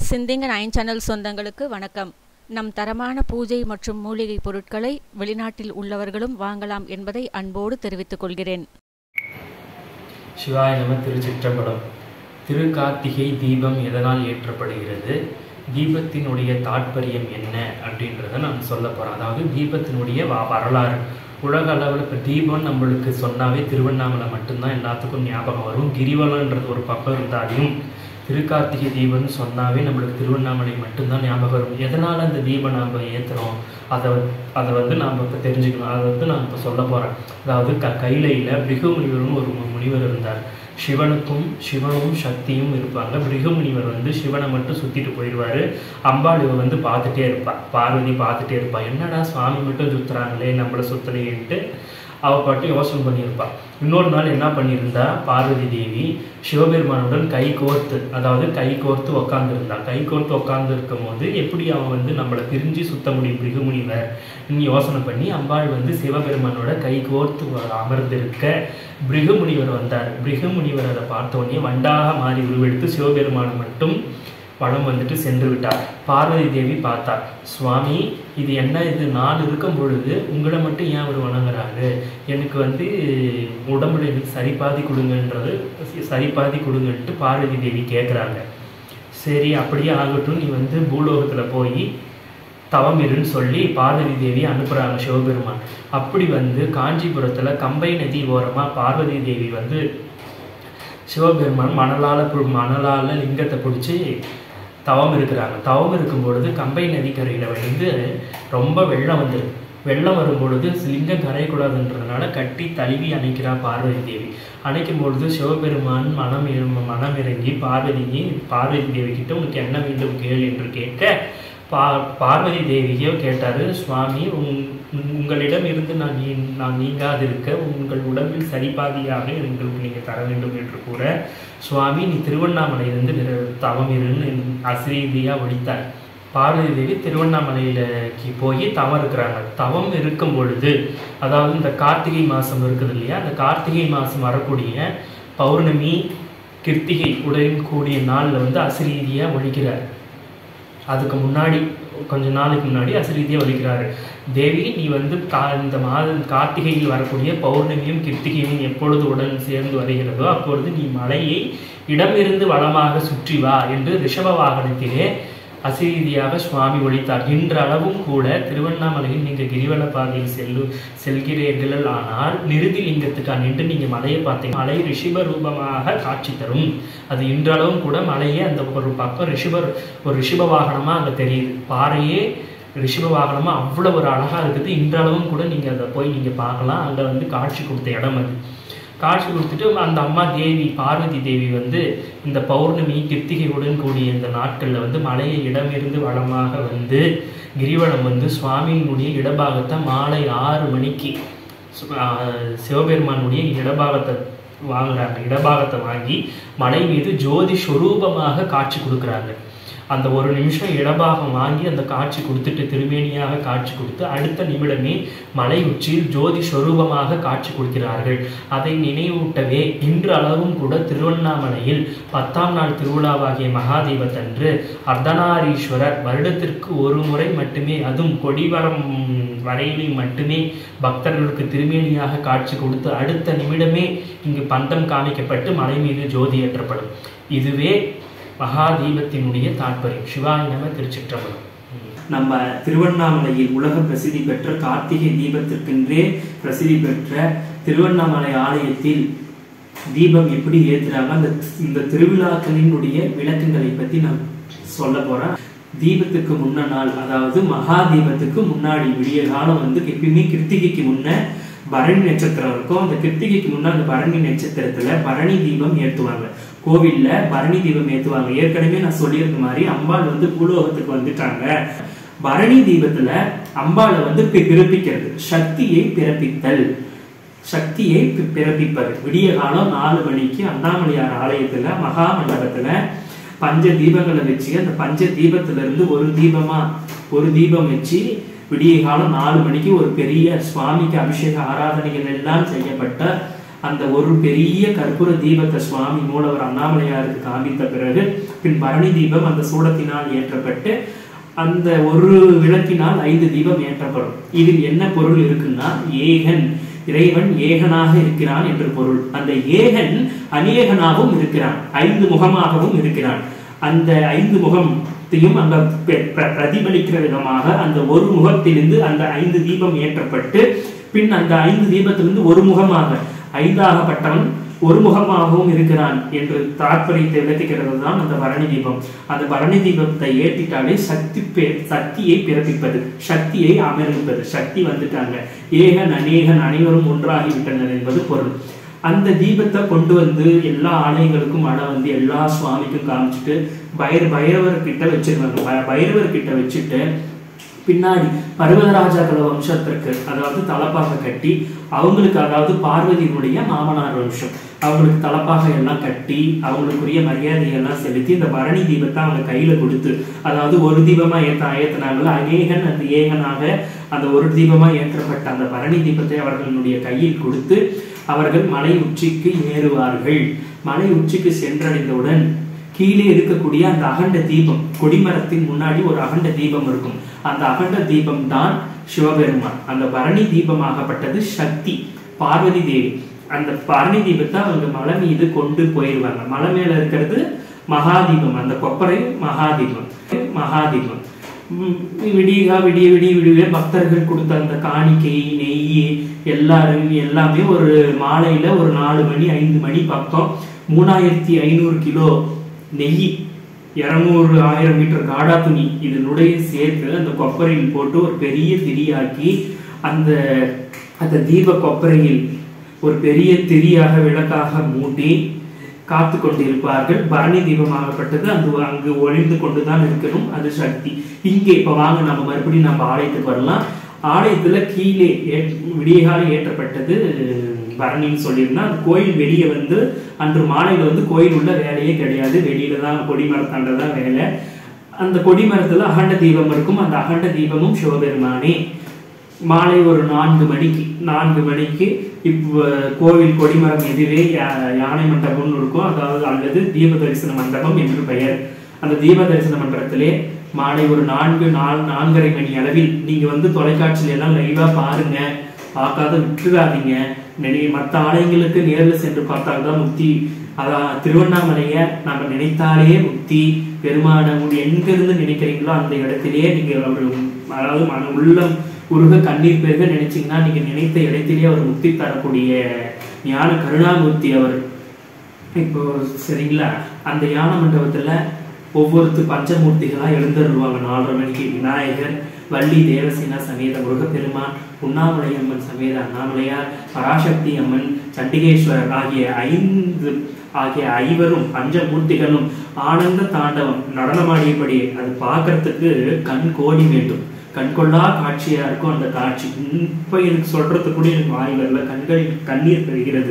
சிந்திங்க nine channel சொந்தங்களுக்கு வணக்கம் நம் தரமான பூஜை மற்றும் மூலிகை பொருட்களை வெளிநாட்டில் உள்ளவர்களும் வாங்கலாம் என்பதை அன்போடு தெரிவித்துக் கொள்கிறேன் சிவாய நம திருச்சிற்றம்பலம் திருக்கார்த்திகை தீபம் எதனால் ஏற்றப்படுகிறது தீபத்தினுடைய தாற்பயம் என்ன அப்படின்றத நான் சொல்ல போகிறேன் அதாவது தீபத்தினுடைய வ வரலாறு உலக அளவில் இப்போ தீபம் நம்மளுக்கு சொன்னாவே திருவண்ணாமலை மட்டும்தான் எல்லாத்துக்கும் ஞாபகம் வரும் கிரிவலன்றது ஒரு பக்கம் இருந்தாலையும் திருக்கார்த்திகை தீபம்னு சொன்னாவே நம்மளுக்கு திருவண்ணாமலை மட்டும்தான் ஞாபகம் வரும் எதனால் அந்த தீபம் நாம் ஏற்றுறோம் அதை அதை வந்து நாம் இப்போ தெரிஞ்சுக்கணும் அதை வந்து நான் இப்போ சொல்ல போகிறேன் அதாவது க கைலையில் பிருகு முனிவர்னு ஒரு மு- முனிவர் இருந்தார் சிவனுக்கும் சிவனும் சக்தியும் இருப்பாங்க பிருகு முனிவர் வந்து சிவனை மட்டும் சுற்றிட்டு போயிடுவார் அம்பாள் இவ வந்து பார்த்துட்டே இருப்பா பார்வதி பார்த்துட்டே இருப்பா என்னடா சுவாமி மட்டும் சுற்றுறாங்களே நம்மளை சுற்றலையேன்ட்டு அவள் பாட்டு யோசனை பண்ணியிருப்பா இன்னொரு நாள் என்ன பண்ணியிருந்தா பார்வதி தேவி சிவபெருமானுடன் கை கோர்த்து அதாவது கை கோர்த்து உக்காந்துருந்தா கை கோர்த்து உட்கார்ந்து இருக்கும் போது எப்படி அவன் வந்து நம்மளை பிரிஞ்சு சுத்த முடியும் பிருகுமுனிவர் யோசனை பண்ணி அம்பாள் வந்து சிவபெருமானோட கை கோர்த்து வ- அமர்ந்திருக்க பிருகுமுனிவர் வந்தார் பிருகுமுனிவர் அதை பார்த்த உடனே வண்டாக மாறி உருவெடுத்து சிவபெருமானை மட்டும் படம் வந்துட்டு சென்று விட்டார் பார்வதி தேவி பார்த்தார் சுவாமி இது என்ன இது நான் இருக்கும் பொழுது உங்களை மட்டும் ஏன் அவர் வணங்குறாரு எனக்கு வந்து உடம்புல எனக்கு சரிபாதி கொடுங்கன்றது சரிபாதி கொடுங்கன்ட்டு பார்வதி தேவி கேட்குறாங்க சரி அப்படியே ஆகட்டும் நீ வந்து பூலோகத்தில் போய் தவம் இருன்னு சொல்லி பார்வதி தேவி அனுப்புகிறாங்க சிவபெருமான் அப்படி வந்து காஞ்சிபுரத்தில் கம்பை நதி ஓரமாக பார்வதி தேவி வந்து சிவபெருமான் மணலால் பு- மணலால லிங்கத்தை பிடிச்சி தவம் இருக்கிறாங்க தவம் இருக்கும் பொழுது கம்பை நதிக்கரையில் வந்து ரொம்ப வெள்ளம் வந்துடும் வெள்ளம் வரும் பொழுது லிங்கம் கரையக்கூடாதுன்றதுனால கட்டி தழுவி அணைக்கிறா பார்வதி தேவி அணைக்கும் பொழுது சிவபெருமான் மனம் இரு- மனம் இறங்கி பார்வதியை பார்வதி தேவி கிட்ட உனக்கு என்ன வேண்டும் கேள் என்று கேட்க பா பார்வதி தேவியோ கேட்டாரு சுவாமி உங் உங்களிடம் இருந்து நான் நீ நான் நீங்காதிருக்க உங்கள் உடம்பில் சரிபாதியாக எங்களுக்கு நீங்கள் தர வேண்டும் என்று கூற சுவாமி நீ திருவண்ணாமலையிலிருந்து நிற- தவம் இருன்னு அசிரீதியாக ஒழித்தார் பார்வதி தேவி திருவண்ணாமலையிலக்கு போய் தவம் இருக்கிறாங்க தவம் இருக்கும் பொழுது அதாவது இந்த கார்த்திகை மாதம் இருக்குது இல்லையா அந்த கார்த்திகை மாதம் வரக்கூடிய பௌர்ணமி கிருத்திகை உடன் கூடிய நாளில் வந்து அசிரீதியாக ஒழிக்கிறார் அதுக்கு முன்னாடி கொஞ்ச நாளைக்கு முன்னாடி அசிரீதியாக ஒழிக்கிறாரு தேவி நீ வந்து கா இந்த மாதம் கார்த்திகையில் வரக்கூடிய பௌர்ணமியும் கிருத்திகையும் எப்பொழுது உடன் சேர்ந்து வருகிறதோ அப்பொழுது நீ மலையை இடமிருந்து வளமாக சுற்றி வா என்று ரிஷப வாகனத்திலே அசிரீதியாக சுவாமி ஒழித்தார் இன்றளவும் கூட திருவண்ணாமலையில் நீங்கள் கிரிவல பாதையில் செல்லு செல்கிறீர்கள் ஆனால் நிறுதி லிங்கத்துக்கு நின்று நீங்கள் மலையை பார்த்தீங்க மலை ரிஷிப ரூபமாக காட்சி தரும் அது இன்றளவும் கூட மலையே அந்த ஒரு பக்கம் ரிஷிபர் ஒரு ரிஷிப வாகனமாக அங்கே தெரியுது பாறையே ரிஷிப வாகனமாக அவ்வளோ ஒரு அழகாக இருக்குது இன்றளவும் கூட நீங்கள் அதை போய் நீங்கள் பார்க்கலாம் அங்கே வந்து காட்சி கொடுத்த இடம் அது காட்சி கொடுத்துட்டு அந்த அம்மா தேவி பார்வதி தேவி வந்து இந்த பௌர்ணமி கிருத்திகையுடன் கூடிய இந்த நாட்களில் வந்து மலையை இடமிருந்து வளமாக வந்து கிரிவலம் வந்து சுவாமியினுடைய இடபாகத்தை மாலை ஆறு மணிக்கு சு- ஆஹ் சிவபெருமானுடைய இடபாகத்தை வாங்குறாங்க இடபாகத்தை வாங்கி மலை மீது ஜோதி ஸ்வரூபமாக காட்சி கொடுக்குறாங்க அந்த ஒரு நிமிஷம் இடபாகம் வாங்கி அந்த காட்சி கொடுத்துட்டு திருமேனியாக காட்சி கொடுத்து அடுத்த நிமிடமே மலை உச்சியில் ஜோதி ஸ்வரூபமாக காட்சி கொடுக்கிறார்கள் அதை நினைவூட்டவே இன்று அளவும் கூட திருவண்ணாமலையில் பத்தாம் நாள் திருவிழாவாகிய மகாதீபத்தன்று அர்த்தநாரீஸ்வரர் வருடத்திற்கு ஒரு முறை மட்டுமே அதுவும் கொடிவரம் வரையிலே மட்டுமே பக்தர்களுக்கு திருமேனியாக காட்சி கொடுத்து அடுத்த நிமிடமே இங்கு பந்தம் காமிக்கப்பட்டு மலை மீது ஜோதி ஏற்றப்படும் இதுவே மகாதீபத்தினுடைய தாற்பயம் சிவாய நம திருச்சிற்றம்பலம் நம்ம திருவண்ணாமலையில் உலக பிரசித்தி பெற்ற கார்த்திகை தீபத்திற்கென்றே பிரசித்தி பெற்ற திருவண்ணாமலை ஆலயத்தில் தீபம் எப்படி ஏத்துறாங்க அந்த இந்த திருவிழாக்களினுடைய விளக்கங்களை பத்தி நான் சொல்ல போறேன் தீபத்துக்கு முன்ன நாள் அதாவது மகா தீபத்துக்கு முன்னாடி விடிய காலம் வந்து எப்பயுமே கிருத்திகைக்கு முன்ன பரணி நட்சத்திரம் இருக்கும் அந்த கிருத்திகைக்கு முன்ன அந்த பரணி நட்சத்திரத்துல பரணி தீபம் ஏத்துவாங்க கோவில்ல பரணி தீபம் ஏத்துவாங்க ஏற்கனவே நான் சொல்லியிருந்த மாதிரி அம்பாள் வந்து பூலோகத்துக்கு வந்துட்டாங்க பரணி தீபத்துல அம்பாளை வந்து பி- பிறப்பிக்கிறது சக்தியை பிறப்பித்தல் சக்தியை பி- பிறப்பிப்பது விடிய காலம் நாலு மணிக்கு அண்ணாமலையார் ஆலயத்துல மகா மண்டபத்துல பஞ்ச தீபங்களை வச்சு அந்த பஞ்ச தீபத்துல இருந்து ஒரு தீபமா ஒரு தீபம் வச்சு விடிய காலம் நாலு மணிக்கு ஒரு பெரிய சுவாமிக்கு அபிஷேக ஆராதனைகள் எல்லாம் செய்யப்பட்ட அந்த ஒரு பெரிய கற்பூர தீபத்தை சுவாமி மூலவர் அண்ணாமலையாருக்கு காமித்த பிறகு பின் பரணி தீபம் அந்த சூடத்தினால் ஏற்றப்பட்டு அந்த ஒரு விளக்கினால் ஐந்து தீபம் ஏற்றப்படும் இதில் என்ன பொருள் இருக்குன்னா ஏகன் இறைவன் ஏகனாக இருக்கிறான் என்று பொருள் அந்த ஏகன் அநேகனாகவும் இருக்கிறான் ஐந்து முகமாகவும் இருக்கிறான் அந்த ஐந்து முகத்தையும் அந்த பெ- பிர- பிரதிபலிக்கிற விதமாக அந்த ஒரு முகத்திலிருந்து அந்த ஐந்து தீபம் ஏற்றப்பட்டு பின் அந்த ஐந்து தீபத்திலிருந்து ஒரு முகமாக ஐந்தாகப்பட்டவன் ஒரு முகமாகவும் இருக்கிறான் என்று தாற்பயத்தை விளக்குகிறது தான் அந்த பரணி தீபம் அந்த பரணி தீபத்தை ஏற்றிட்டாலே சக்தி பே- சக்தியை பிறப்பிப்பது சக்தியை அமர்விப்பது சக்தி வந்துட்டாங்க ஏகன் அநேகன் அனைவரும் ஒன்றாகி விட்டனர் என்பது பொருள் அந்த தீபத்தை கொண்டு வந்து எல்லா ஆலயங்களுக்கும் அட வந்து எல்லா சுவாமிக்கும் காமிச்சிட்டு பைர பைரவர் கிட்ட வச்சிருவாங்க ப- பைரவர் கிட்ட வச்சுட்டு பின்னாடி பர்வதராஜாக்கள வம்சத்திற்கு அதாவது தலப்பாக கட்டி அவங்களுக்கு அதாவது பார்வதியினுடைய மாமனார் வம்சம் அவங்களுக்கு தலப்பாக எல்லாம் கட்டி அவங்களுக்குரிய மரியாதையெல்லாம் செலுத்தி இந்த பரணி தீபத்தை அவங்க கையில கொடுத்து அதாவது ஒரு தீபமா ஏத்த ஏத்தினாங்களோ அநேகன் அந்த ஏகனாக அந்த ஒரு தீபமா ஏற்றப்பட்ட அந்த பரணி தீபத்தை அவர்களுடைய கையில் கொடுத்து அவர்கள் மலை உச்சிக்கு ஏறுவார்கள் மலை உச்சிக்கு சென்றடைந்தவுடன் கீழே இருக்கக்கூடிய அந்த அகண்ட தீபம் கொடிமரத்தின் முன்னாடி ஒரு அகண்ட தீபம் இருக்கும் அந்த அகண்ட தீபம் தான் சிவபெருமான் அந்த பரணி தீபமாகப்பட்டது சக்தி பார்வதி தேவி அந்த பரணி தீபத்தை அவங்க மலை மீது கொண்டு போயிடுவாங்க மலை மேல இருக்கிறது மகாதீபம் அந்த கொப்பரை மகாதீபம் மகாதீபம் உம் விடிய விடிய விடிய விடிய பக்தர்கள் கொடுத்த அந்த காணிக்கை நெய் எல்லாரும் எல்லாமே ஒரு மாலையில ஒரு நாலு மணி ஐந்து மணி பக்கம் மூணாயிரத்தி ஐநூறு கிலோ நெய் இரநூறு ஆயிரம் மீட்டர் காடா துணி இதனுடைய சேர்த்து அந்த கொப்பரையில் போட்டு ஒரு பெரிய திரியாக்கி அந்த அந்த தீப கொப்பரையில் ஒரு பெரிய திரியாக விளக்காக மூட்டி காத்து கொண்டிருப்பார்கள் பரணி தீபமாகப்பட்டது அந்த அங்கு ஒளிந்து கொண்டுதான் இருக்கணும் அது சக்தி இங்கே இப்ப வாங்க நம்ம மறுபடியும் நம்ம ஆலயத்துக்கு வரலாம் ஆலயத்துல கீழே ஏ- விடியகாலை ஏற்றப்பட்டது பரணின்னு சொல்லியிருந்தா அந்த கோயில் வெளியே வந்து அன்று மாலையில வந்து கோயில் உள்ள வேலையே கிடையாது வெளியில தான் கொடிமரத்தாண்ட தான் வேலை அந்த கொடிமரத்துல அகண்ட தீபம் இருக்கும் அந்த அகண்ட தீபமும் சிவபெருமானே மாலை ஒரு நான்கு மணிக்கு நான்கு மணிக்கு இப்போ கோவில் கொடிமரம் எதிரே யா- யானை மண்டபம்னு இருக்கும் அதாவது அல்லது தீப தரிசன மண்டபம் என்று பெயர் அந்த தீப தரிசன மண்டபத்திலே மாலை ஒரு நான்கு நாலு நான்கரை மணி அளவில் நீங்க வந்து தொலைக்காட்சியில எல்லாம் லைவா பாருங்க பார்க்காத விட்டுறாதீங்க நிறைய மற்ற ஆலயங்களுக்கு நேரில் சென்று பார்த்தால் தான் முக்தி அதான் திருவண்ணாமலையை நம்ம நினைத்தாலே முக்தி பெருமான எங்கிருந்து நினைக்கிறீங்களோ அந்த இடத்திலேயே நீங்க அவர் அதாவது மன உள்ளம் உருக கண்ணீர் பெருக நினைச்சீங்கன்னா நீங்க நினைத்த இடத்திலேயே அவர் முக்தி தரக்கூடிய ஞான கருணாமூர்த்தி அவர் இப்போ சரிங்களா அந்த யான மண்டபத்துல ஒவ்வொருத்து பஞ்சமூர்த்திகளா எழுந்தருள்வாங்க நாலரை மணிக்கு விநாயகர் வள்ளி தேவசேனா சமேத முருகப்பெருமான் உண்ணாமலை அம்மன் சமேத அண்ணாமலையார் பராசக்தி அம்மன் சண்டிகேஸ்வரர் ஆகிய ஐந்து ஆகிய ஐவரும் பஞ்சமூர்த்திகளும் ஆனந்த தாண்டவம் நடனமாடியபடி அது பார்க்கறதுக்கு கண் கோடி வேண்டும் கண்கொள்ளா காட்சியா இருக்கும் அந்த காட்சி இப்ப எனக்கு சொல்றது கூட எனக்கு வாய் வரல கண்களில் கண்ணீர் பெறுகிறது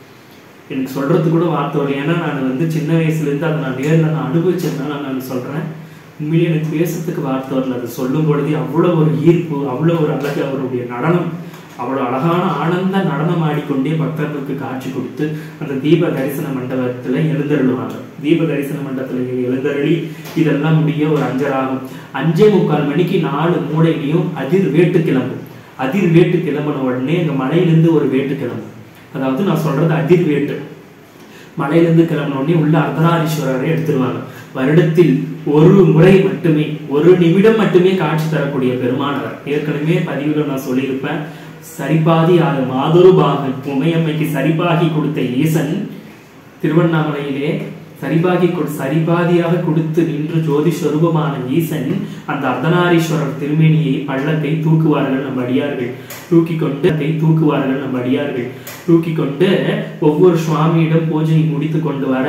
எனக்கு சொல்றது கூட வார்த்தை வரல ஏன்னா நான் வந்து சின்ன வயசுல இருந்து அதை நான் நேரில் நான் அனுபவிச்சதுனால நான் சொல்றேன் உண்மையிலேயே எனக்கு பேசுறதுக்கு வார்த்தை வரல அது சொல்லும் பொழுதே அவ்வளவு ஒரு ஈர்ப்பு அவ்வளவு ஒரு அழகு அவருடைய நடனம் அவ்வளவு அழகான ஆனந்த நடனம் ஆடிக்கொண்டே பக்தர்களுக்கு காட்சி கொடுத்து அந்த தீப தரிசன மண்டபத்துல எழுந்தருளுவாங்க தீப தரிசன மண்டபத்துல எழுந்தருளி இதெல்லாம் முடிய ஒரு அஞ்சராகும் அஞ்சே முக்கால் மணிக்கு நாலு மூளையிலையும் அதிர் வேட்டு கிளம்பும் அதிர் வேட்டு கிளம்பின உடனே எங்க மலையிலிருந்து ஒரு வேட்டு கிளம்பும் அதாவது நான் சொல்றது அதிர் வேட்டு மலையிலிருந்து கிளம்பின உடனே உள்ள அர்த்தநாரீஸ்வரரை எடுத்துருவாங்க வருடத்தில் ஒரு முறை மட்டுமே ஒரு நிமிடம் மட்டுமே காட்சி தரக்கூடிய பெருமானவர் ஏற்கனவே பதிவுகள் நான் சொல்லியிருப்பேன் சரிபாதி ஆறு மாதொரு பாகன் உமையம்மைக்கு சரிபாகி கொடுத்த ஈசன் திருவண்ணாமலையிலே சரிபாகி கொடு சரிபாதியாக கொடுத்து நின்று ஜோதி ஸ்வரூபமான ஈசன் அந்த அர்த்தநாரீஸ்வரர் திருமேனியை பள்ளத்தை தூக்குவார்கள் நம் அடியார்கள் தூக்கி கொண்டு அதை தூக்குவார்கள் நம் அடியார்கள் தூக்கி கொண்டு ஒவ்வொரு சுவாமியிடம் பூஜை முடித்து கொண்டு வர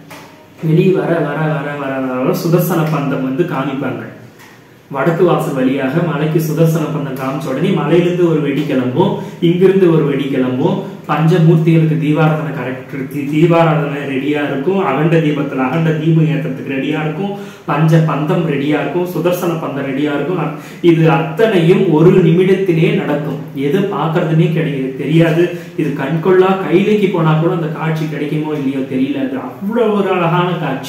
வெளியே வர வர வர வர வர சுதர்சன பந்தம் வந்து காமிப்பாங்க வடக்கு வாசல் வழியாக மலைக்கு சுதர்சன பந்தம் காமிச்ச உடனே மலையிலிருந்து ஒரு வெடி கிளம்பும் இங்கிருந்து ஒரு வெடி கிளம்பும் பஞ்சமூர்த்திகளுக்கு தீபாராதனை கரெக்ட் தீபாராதனை ரெடியா இருக்கும் அகண்ட தீபத்துல அகண்ட தீபம் ஏற்றத்துக்கு ரெடியா இருக்கும் பஞ்ச பந்தம் ரெடியா இருக்கும் சுதர்சன பந்தம் ரெடியா இருக்கும் அ- இது அத்தனையும் ஒரு நிமிடத்திலே நடக்கும் எது பார்க்கறதுனே கிடையாது தெரியாது இது கண்கொள்ளா கைலைக்கு போனா கூட அந்த காட்சி கிடைக்குமோ இல்லையோ தெரியல அது அவ்வளவு ஒரு அழகான காட்சி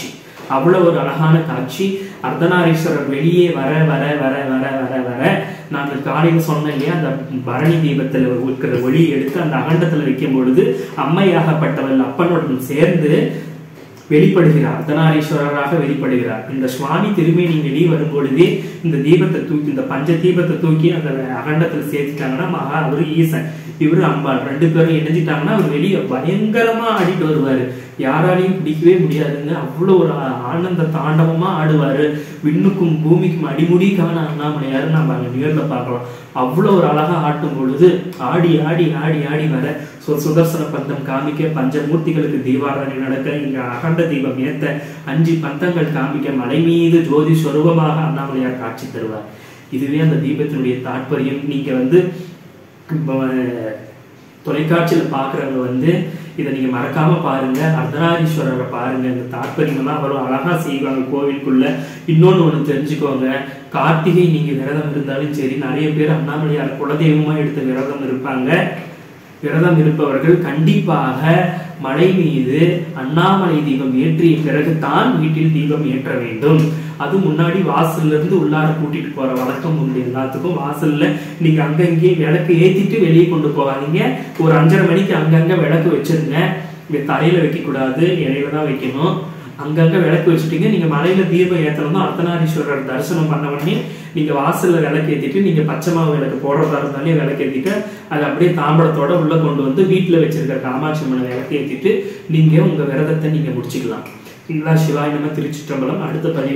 அவ்வளவு ஒரு அழகான காட்சி அர்த்தநாரீஸ்வரர் வெளியே வர வர வர வர வர வர நான் காலையில் சொன்னேன் இல்லையா அந்த பரணி தீபத்தில் இருக்கிற ஒளி எடுத்து அந்த அகண்டத்தில் வைக்கும் பொழுது அம்மையாகப்பட்டவள் அப்பனுடன் சேர்ந்து வெளிப்படுகிறார் அர்த்தநாரீஸ்வரராக வெளிப்படுகிறார் இந்த சுவாமி திருமேனி வெளியே வரும் பொழுதே இந்த தீபத்தை தூக்கி இந்த பஞ்ச தீபத்தை தூக்கி அந்த அகண்டத்தில் சேர்த்துட்டாங்கன்னா மகா அவரு ஈசன் இவரு அம்பாள் ரெண்டு பேரும் இணைஞ்சிட்டாங்கன்னா அவர் வெளியே பயங்கரமா ஆடிட்டு வருவாரு யாராலையும் பிடிக்கவே முடியாதுங்க அவ்வளோ ஒரு ஆனந்த தாண்டவமா ஆடுவாரு விண்ணுக்கும் பூமிக்கும் அடிமுடி காண அண்ணாமலையாரு நம்ம அங்க நேர்ல பார்க்கலாம் அவ்வளோ ஒரு அழகா ஆட்டும் பொழுது ஆடி ஆடி ஆடி ஆடி வர சு- சுதர்சன பந்தம் காமிக்க பஞ்சமூர்த்திகளுக்கு தீபாராதனை நடக்க இங்க அகண்ட தீபம் ஏத்த அஞ்சு பந்தங்கள் காமிக்க மலை மீது ஜோதி ஸ்வரூபமாக அண்ணாமலையார் காட்சி தருவார் இதுவே அந்த தீபத்தினுடைய தாற்பயம் நீங்க வந்து இப்போ, தொலைக்காட்சியில பாக்குறவங்க வந்து இதை நீங்க மறக்காம பாருங்க அர்த்தநாரீஸ்வரரை பாருங்க இந்த தாற்பயமெல்லாம் வரும் அழகா செய்வாங்க கோவிலுக்குள்ள இன்னொன்னு ஒண்ணு தெரிஞ்சுக்கோங்க கார்த்திகை நீங்க விரதம் இருந்தாலும் சரி நிறைய பேர் அண்ணாமலையார் குலதெய்வமா எடுத்த விரதம் இருப்பாங்க விரதம் இருப்பவர்கள் கண்டிப்பாக மலை மீது அண்ணாமலை தீபம் ஏற்றிய பிறகு தான் வீட்டில் தீபம் ஏற்ற வேண்டும் அது முன்னாடி வாசல்ல இருந்து உள்ளார கூட்டிட்டு போற வழக்கம் உண்டு எல்லாத்துக்கும் வாசல்ல நீங்க அங்கங்கே விளக்கு ஏத்திட்டு வெளியே கொண்டு போகாதீங்க ஒரு அஞ்சரை மணிக்கு அங்கங்க விளக்கு வச்சிருங்க இங்க தரையில வைக்க கூடாது இடையில தான் வைக்கணும் அங்கங்க விளக்கு வச்சுட்டீங்க நீங்க மலையில தீபம் ஏத்தணும் அர்த்தநாரீஸ்வரர் தரிசனம் பண்ண உடனே நீங்க வாசல்ல விளக்கு ஏத்திட்டு நீங்க பச்சை மாவு விளக்கு போடுறதா இருந்தாலே விளக்கு ஏத்திட்டு அதை அப்படியே தாம்பளத்தோட உள்ள கொண்டு வந்து வீட்டுல வச்சிருக்க காமாட்சி அம்மனை விளக்கு ஏத்திட்டு நீங்க உங்க விரதத்தை நீங்க முடிச்சுக்கலாம் சிங்களா சிவாய் நம்ம திருச்சிற்றம்பலம் அடுத்த பதிவு